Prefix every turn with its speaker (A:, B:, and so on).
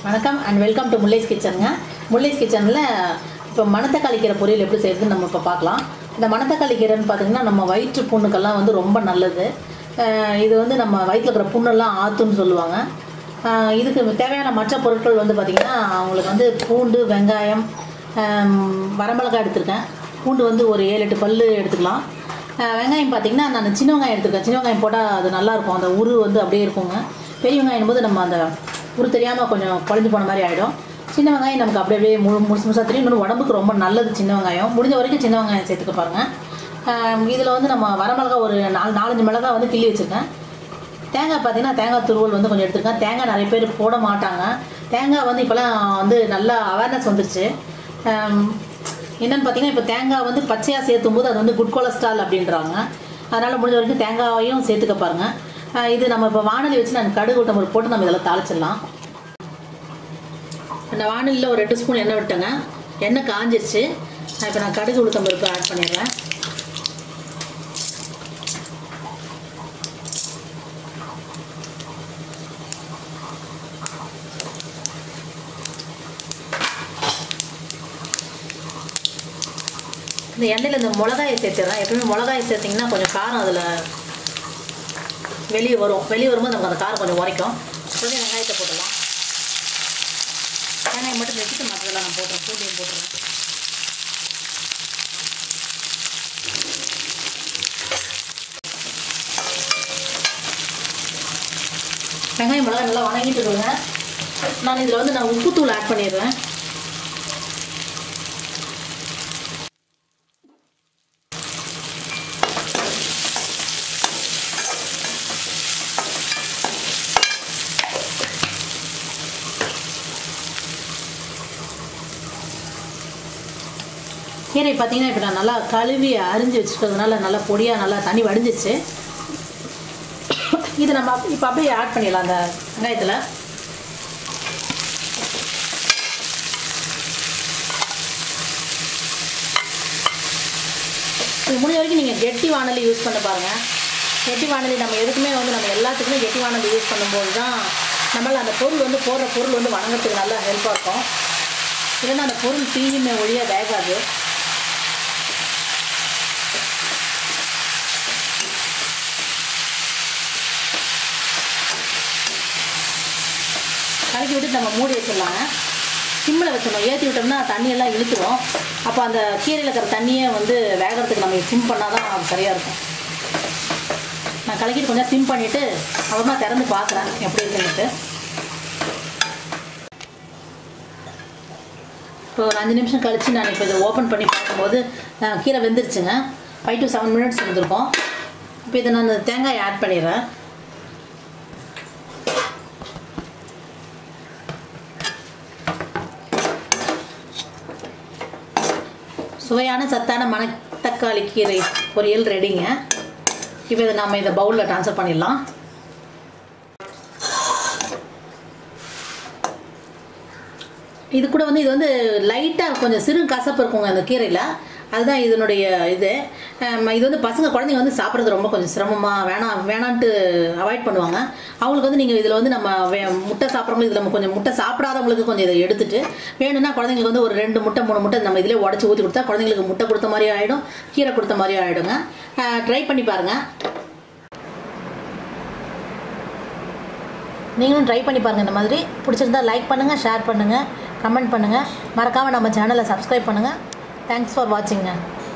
A: வணக்கம் and welcome to Mullai's கிச்சனுங்க முல்லைஸ் கிச்சனில் இப்போ மணத்தக்காளி கீரை பொரியல் எப்படி செய்யறதுன்னு நம்ம இப்போ பார்க்கலாம் இந்த மணத்தக்காளி கீரைன்னு பார்த்தீங்கன்னா நம்ம வயிற்று புண்ணுக்கெல்லாம் வந்து ரொம்ப நல்லது அஹ் இது வந்து நம்ம வயிற்றில் இருக்கிற புண்ணெல்லாம் ஆற்றுன்னு சொல்லுவாங்க அஹ் இதுக்கு தேவையான மற்ற பொருட்கள் வந்து பார்த்திங்கன்னா அவங்களுக்கு வந்து பூண்டு வெங்காயம் ஹம், வரமிளகாய் எடுத்திருக்கேன் பூண்டு வந்து ஒரு ஏழு எட்டு பல் எடுத்துக்கலாம் அஹ் வெங்காயம் பார்த்தீங்கன்னா நான் சின்ன வெங்காயம் எடுத்துருக்கேன் சின்ன வெங்காயம் போட்டால் அது நல்லாயிருக்கும் அந்த உரு வந்து அப்படியே இருக்குங்க பெரிய வெங்காயம் போது நம்ம அந்த உரு தெரியாமல் கொஞ்சம் குழஞ்சி போன மாதிரி ஆகிடும் சின்ன வெங்காயம் நமக்கு அப்படியே அப்படியே முழு முழுசு முழுசாக தெரியும் இன்னொன்று உடம்புக்கு ரொம்ப நல்லது சின்ன வெங்காயம் முடிஞ்ச வரைக்கும் சின்ன வெங்காயம் சேர்த்துக்க பாருங்கள் இதில் வந்து நம்ம வரமிளகா ஒரு நாலு நாலஞ்சு மிளகா வந்து கிள்ளி வச்சுருக்கேன் தேங்காய் பார்த்தீங்கன்னா தேங்காய் துருவல் வந்து கொஞ்சம் எடுத்துருக்கேன் தேங்காய் நிறைய பேர் போட மாட்டாங்க தேங்காய் வந்து இப்போலாம் வந்து நல்ல அவேர்னஸ் வந்துருச்சு ஆம், என்னன்னு பார்த்தீங்கன்னா இப்போ தேங்காய் வந்து பச்சையாக சேர்த்தும் போது அது வந்து குட் கொலஸ்ட்ரால் அப்படின்றாங்க அதனால் முடிஞ்ச வரைக்கும் தேங்காயையும் சேர்த்துக்க பாருங்க ஆஹ் இது நம்ம இப்போ வானொலி வச்சு நான் கடுகு உட்டம் போட்டு நம்ம இதெல்லாம் தாளிச்சிடலாம் அந்த வானலியில் ஒரு ரெண்டு ஸ்பூன் எண்ணெய் விட்டேங்க எண்ணெய் காஞ்சிருச்சு நான் இப்போ நான் கடுகு உளுத்தம் பருப்பு ஆட் பண்ணிடுறேன் இந்த எண்ணெயில் இந்த மிளகாயை சேர்த்துறேன் எப்பவுமே மிளகாயை சேர்த்திங்கன்னா கொஞ்சம் காரம் அதில் வெளியே வரும் வெளியே வரும்போது நமக்கு அந்த காரம் கொஞ்சம் உரைக்கும் உடனே வெங்காயத்தை போட்டுடலாம் வெங்காயம் மட்டும் வச்சுட்டு மற்றதெல்லாம் நான் போட்டுறேன் பூண்டையும் போட்டுறேன் வெங்காயம் மிளகாய் நல்லா வணங்கிட்டு இருக்குங்க நான் இதில் வந்து நான் உப்புத்தூள் ஆட் பண்ணிடுறேன் கீரை பார்த்தீங்கன்னா இப்போ நான் நல்லா கழுவி அரிஞ்சு வச்சுருக்கிறதுனால நல்லா பொடியாக நல்லா தண்ணி வடிஞ்சிச்சு இது நம்ம அப்- இப்போ அப்படியே ஆட் பண்ணிடலாம் அந்த வெங்காயத்தில் இது முடிஞ்ச வரைக்கும் நீங்கள் கெட்டி வானலி யூஸ் பண்ண பாருங்கள் கெட்டி வானலி நம்ம எதுக்குமே வந்து நம்ம எல்லாத்துக்குமே கெட்டி வானலி யூஸ் பண்ணும்போது தான் நம்மளால் அந்த பொருள் வந்து போடுற பொருள் வந்து வணங்கறதுக்கு நல்லா ஹெல்ப்பாக இருக்கும் இல்லைன்னா அந்த பொருள் தீயுமே ஒழிய வேகாது கலக்கி விட்டு நம்ம மூடி வச்சிடலாங்க சிம்மில் வச்சிடணும் ஏற்றி விட்டோம்னா தண்ணியெல்லாம் இழுத்துரும் அப்போ அந்த கீரையில் இருக்கிற தண்ணியே வந்து வேகிறதுக்கு நம்ம சிம் பண்ணால் தான் அது சரியாக இருக்கும் நான் கலக்கிட்டு கொஞ்சம் சிம் பண்ணிவிட்டு அப்புறமா திறந்து பார்க்குறேன் எப்படி இருக்குன்னுட்டு இப்போ ஒரு அஞ்சு நிமிஷம் கழித்து நான் இப்போ இதை ஓப்பன் பண்ணி பார்க்கும்போது அஹ், கீரை வெந்துருச்சுங்க ஃபைவ் டு செவன் மினிட்ஸ் இருந்திருக்கும் இப்போ இதை நான் தேங்காய் ஆட் பண்ணிடுறேன் சுவையான சத்தான மணத்தக்காளி கீரை பொரியல் ரெடிங்க இப்போ இதை நம்ம இதை பவுலில் ட்ரான்ஸ்ஃபர் பண்ணிடலாம் இது கூட வந்து இது வந்து லைட்டாக கொஞ்சம் சிறு கசப்பு இருக்குங்க அந்த கீரையில் அதுதான் இதனுடைய இது ஆம், இது வந்து பசங்க குழந்தைங்க வந்து சாப்பிட்றது ரொம்ப கொஞ்சம் சிரமமாக வேணாம் வேணான்ட்டு அவாய்ட் பண்ணுவாங்க அவங்களுக்கு வந்து நீங்கள் இதில் வந்து நம்ம வே முட்டை சாப்பிட்றவங்களுக்கு இதில் நம்ம கொஞ்சம் முட்டை சாப்பிடாதவங்களுக்கு கொஞ்சம் இதை எடுத்துட்டு வேணும்னா குழந்தைங்களுக்கு வந்து ஒரு ரெண்டு முட்டை மூணு முட்டை நம்ம இதிலே உடச்சி ஊற்றி கொடுத்தா குழந்தைங்களுக்கு முட்டை கொடுத்த மாதிரி ஆகிடும் கீரை கொடுத்த மாதிரி ஆகிடுங்க ட்ரை பண்ணி பாருங்கள் நீங்களும் ட்ரை பண்ணி பாருங்கள் இந்த மாதிரி பிடிச்சிருந்தா லைக் பண்ணுங்கள் ஷேர் பண்ணுங்கள் கமெண்ட் பண்ணுங்கள் மறக்காமல் நம்ம சேனலை சப்ஸ்கிரைப் பண்ணுங்கள் தேங்க்ஸ் ஃபார் வாட்சிங்க